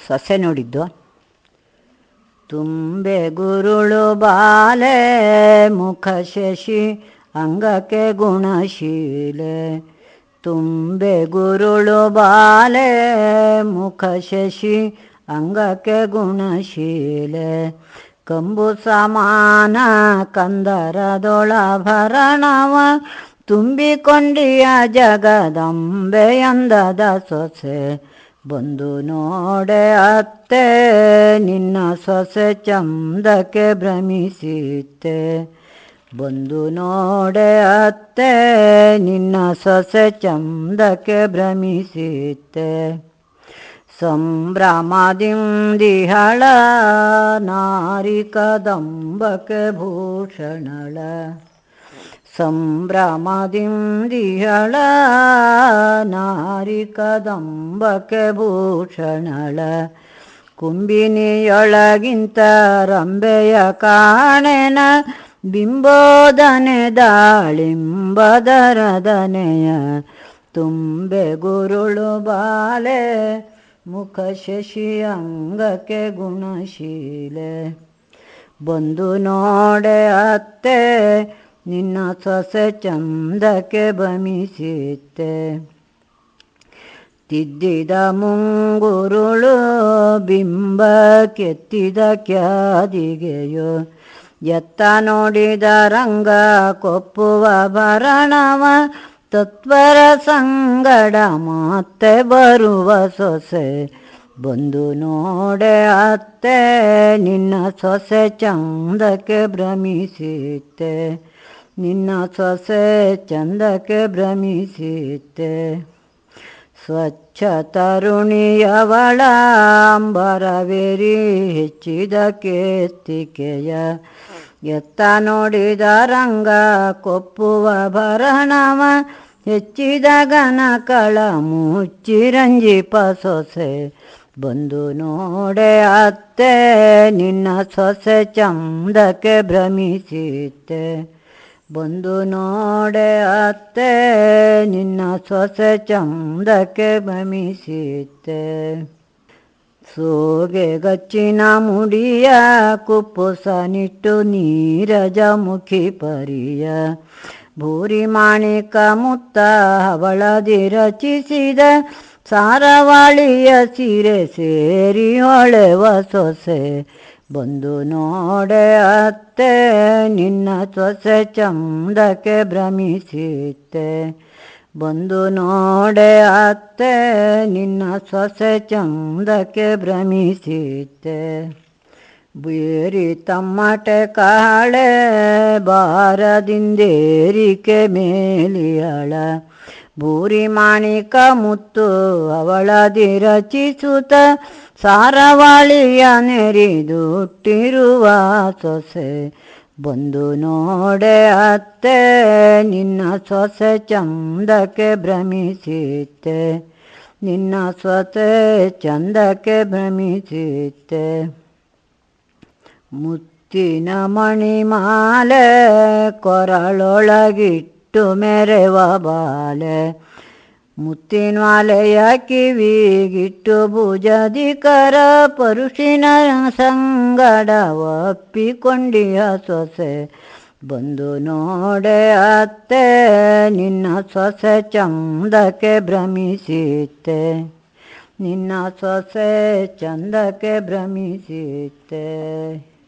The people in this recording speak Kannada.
ಸೊಸೆ ನೋಡಿದ್ದು ತುಂಬೆ ಗುರುಳು ಬಾಲೆ ಮುಖ ಶಶಿ ಅಂಗಕ್ಕೆ ಗುಣಶೀಲೆ ತುಂಬೆ ಗುರುಳು ಬಾಲೆ ಮುಖ ಶಶಿ ಅಂಗಕ್ಕೆ ಗುಣಶೀಲೆ ಕಂಬು ಸಮಾನ ಕಂದರದೊಳಭರಣವ ತುಂಬಿಕೊಂಡಿಯ ಜಗದಂಬೆಯಂದದ ಸೊಸೆ ಬಂದು ನೋಡೆ ಅತ್ತೆ ನಿನ್ನ ಸೊಸೆ ಚಂದಕ್ಕೆ ಭ್ರಮಿಸಿತ್ತೆ ಬಂದು ನೋಡೆ ಅತ್ತೆ ನಿನ್ನ ಸೊಸೆ ಚಂದಕ್ಕೆ ಭ್ರಮಿಸಿತ್ತೆ ಸಂಭ್ರಮದಿಂದಿಹಳ ನಾರಿ ಕದಂಬಕ್ಕೆ ಭೂಷಣಳ ಸಂಭ್ರಮದಿಂದಿಹಳ ನಾರಿ ಕದಂಬಕ್ಕೆ ಭೂಷಣಳ ಕುಂಬಿನಿಯೊಳಗಿಂತ ರಂಬೆಯ ಕಾಣೆನ ಬಿಂಬೋದನೆ ದಾಳಿಂಬದರದನೆಯ ತುಂಬೆ ಗುರುಳು ಬಾಲೆ ಮುಖ ಶಶಿ ಅಂಗಕ್ಕೆ ಗುಣಶೀಲೆ ಬಂದು ನೋಡೆ ಅತ್ತೆ ನಿನ್ನ ಸೊಸೆ ಚಂದಕ್ಕೆ ಭಮಿಸಿತ್ತೆ ತಿದ್ದಿದ ಮುಂಗುರುಳು ಬಿಂಬ ಕೆತ್ತಿದ ಕ್ಯಾದಿಗೆಯೋ ಎತ್ತ ನೋಡಿದ ರಂಗ ಕೊಪ್ಪುವ ಭರಣವ ತತ್ವರ ಸಂಗಡ ಮತ್ತೆ ಬರುವ ಸೊಸೆ ಬಂದು ನೋಡೆ ಅತ್ತೆ ನಿನ್ನ ಸೊಸೆ ಚಂದಕ್ಕೆ ಭ್ರಮಿಸಿತ್ತೆ ನಿನ್ನ ಸೊಸೆ ಚಂದಕ್ಕೆ ಭ್ರಮಿಸಿತ್ತೆ ಸ್ವಚ್ಛ ತರುಣಿಯವಳ ಅಂಬರವೇರಿ ಹೆಚ್ಚಿದ ಕೇತಿಕೆಯ ಎತ್ತ ನೋಡಿದ ರಂಗ ಕೊಪ್ಪುವ ಭರಣವ ಹೆಚ್ಚಿದ ಗನಕಳ ಮುಚ್ಚಿರಂಜಿಪ ಸೊಸೆ ಬಂದು ನೋಡೆ ಅತ್ತೆ ನಿನ್ನ ಸೊಸೆ ಚಂದಕ್ಕೆ ಭ್ರಮಿಸಿತ್ತೆ ಬಂದು ನೋಡೆ ಅತ್ತೆ ನಿನ್ನ ಸೊಸೆ ಚಂದಕ್ಕೆ ಭ್ರಮಿಸಿತ್ತೆ ಸೋಗೆ ಗಚ್ಚಿನ ಮುಡಿಯ ಕುಪ್ಪುಸ ನಿಟ್ಟು ನೀರಜ ಮುಖಿ ಪರಿಯ ಭೂರಿ ಮಾಣಿಕ ಮುತ್ತ ಹವಳದಿ ರಚಿಸಿದ ಸಾರವಾಳಿಯ ಸೀರೆ ಸೇರಿ ಹೊಳೆವ ಸೊಸೆ ಬಂದು ನೋಡೆ ಅತ್ತೆ ನಿನ್ನ ಸೊಸೆ ಚಂದಕ್ಕೆ ಭ್ರಮಿಸಿತ್ತೆ ಬಂದು ನೋಡೆ ಅತ್ತೆ ನಿನ್ನ ಸೊಸೆ ಚಂದಕ್ಕೆ ಭ್ರಮಿಸಿತ್ತೆ ಬೇರಿ ತಮ್ಮಟೆ ಕಾಳೆ ಬಾರದಿಂದೇರಿಕೆ ಮೇಲಿಯಳ ಭೂರಿ ಮಾಣಿಕ ಮುತ್ತು ಅವಳದಿ ರಚಿಸುತ್ತ ಸಾರವಾಳಿಯ ನೆರಿದುಟ್ಟಿರುವ ಸೊಸೆ ಬಂದು ನೋಡೆ ಅತ್ತೆ ನಿನ್ನ ಸೊಸೆ ಚಂದಕ್ಕೆ ಭ್ರಮಿಸಿತ್ತೆ ನಿನ್ನ ಸೊಸೆ ಚಂದಕ್ಕೆ ಭ್ರಮಿಸಿತ್ತೆ ಮುತ್ತಿನ ಮಣಿಮಾಲೆ ಕೊರಳೊಳಗಿಟ್ಟು ಮೆರೆವ ಬಾಲೆ ಮುತ್ತಿನ ಮಾಲೆಯ ಕಿವಿಗಿಟ್ಟು ಭುಜದಿ ಕರ ಪರುಷಿನ ಸಂಗಡ ಒಪ್ಪಿಕೊಂಡಿಯ ಸೊಸೆ ಬಂದು ನೋಡೆ ಅತ್ತೆ ನಿನ್ನ ಸೊಸೆ ಚಂದಕ್ಕೆ ಭ್ರಮಿಸಿತ್ತೆ ನಿನ್ನ ಸೊಸೆ ಚಂದಕ್ಕೆ ಭ್ರಮಿಸಿತ್ತೆ